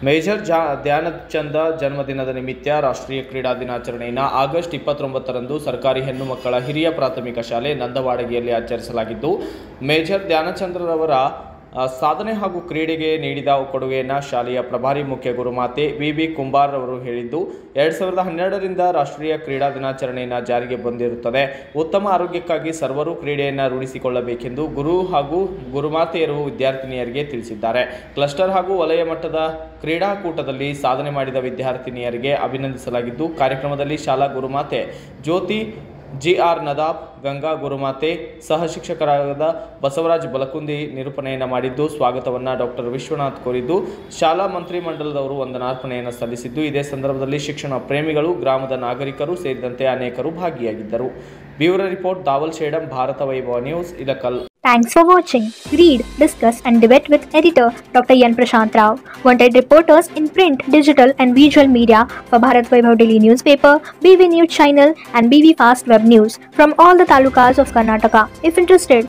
Major ಜಾ ಧ್ಯಾನಚಂದ ಜನ್ಮದಿನದ ನಿಮಿತ್ತ ರಾಷ್ಟ್ರೀಯ ಕ್ರೀಡಾ ದಿನಾಚರಣೆಯನ್ನು ಆಗಸ್ಟ್ ಇಪ್ಪತ್ತೊಂಬತ್ತರಂದು ಸರ್ಕಾರಿ ಹೆಣ್ಣು ಮಕ್ಕಳ ಹಿರಿಯ ಪ್ರಾಥಮಿಕ ಶಾಲೆ ನಂದವಾಡಗಿಯಲ್ಲಿ ಆಚರಿಸಲಾಗಿದ್ದು ಮೇಜರ್ ಧ್ಯಾನಚಂದ್ರರವರ ಆ, ಸಾಧನೆ ಹಾಗೂ ಕ್ರೀಡೆಗೆ ನೀಡಿದ ಕೊಡುಗೆಯನ್ನು ಶಾಲೆಯ ಪ್ರಭಾರಿ ಮುಖ್ಯ ಗುರುಮಾತೆ ವಿ ಬಿ ಕುಂಬಾರ್ ಅವರು ಹೇಳಿದ್ದು ಎರಡು ಸಾವಿರದ ಹನ್ನೆರಡರಿಂದ ರಾಷ್ಟ್ರೀಯ ಕ್ರೀಡಾ ದಿನಾಚರಣೆಯನ್ನು ಜಾರಿಗೆ ಬಂದಿರುತ್ತದೆ ಉತ್ತಮ ಆರೋಗ್ಯಕ್ಕಾಗಿ ಸರ್ವರು ಕ್ರೀಡೆಯನ್ನು ರೂಢಿಸಿಕೊಳ್ಳಬೇಕೆಂದು ಗುರು ಹಾಗೂ ಗುರುಮಾತೆಯರು ವಿದ್ಯಾರ್ಥಿನಿಯರಿಗೆ ತಿಳಿಸಿದ್ದಾರೆ ಕ್ಲಸ್ಟರ್ ಹಾಗೂ ವಲಯ ಮಟ್ಟದ ಕ್ರೀಡಾಕೂಟದಲ್ಲಿ ಸಾಧನೆ ಮಾಡಿದ ವಿದ್ಯಾರ್ಥಿನಿಯರಿಗೆ ಅಭಿನಂದಿಸಲಾಗಿದ್ದು ಕಾರ್ಯಕ್ರಮದಲ್ಲಿ ಶಾಲಾ ಗುರುಮಾತೆ ಜ್ಯೋತಿ ಜಿ ಆರ್ ನದಾಬ್ ಗಂಗಾ ಗುರುಮಾತೆ ಸಹ ಶಿಕ್ಷಕರಾದ ಬಸವರಾಜ್ ಬಲಕುಂದಿ ನಿರೂಪಣೆಯನ್ನು ಮಾಡಿದ್ದು ಸ್ವಾಗತವನ್ನು ಡಾಕ್ಟರ್ ವಿಶ್ವನಾಥ್ ಕೋರಿದ್ದು ಶಾಲಾ ಮಂತ್ರಿಮಂಡಲದವರು ವಂದನಾರ್ಪಣೆಯನ್ನು ಸಲ್ಲಿಸಿದ್ದು ಇದೇ ಸಂದರ್ಭದಲ್ಲಿ ಶಿಕ್ಷಣ ಪ್ರೇಮಿಗಳು ಗ್ರಾಮದ ನಾಗರಿಕರು ಸೇರಿದಂತೆ ಅನೇಕರು ಭಾಗಿಯಾಗಿದ್ದರು bureau report Daval Shedam Bharata Vaibhava news Ilkal Thanks for watching. Read, discuss, and debate with editor Dr. Yan Prashant Rao. Wanted reporters in print, digital, and visual media for Bharat Vaibhav Daily Newspaper, BV News Channel, and BV Fast Web News from all the talukas of Karnataka. If interested,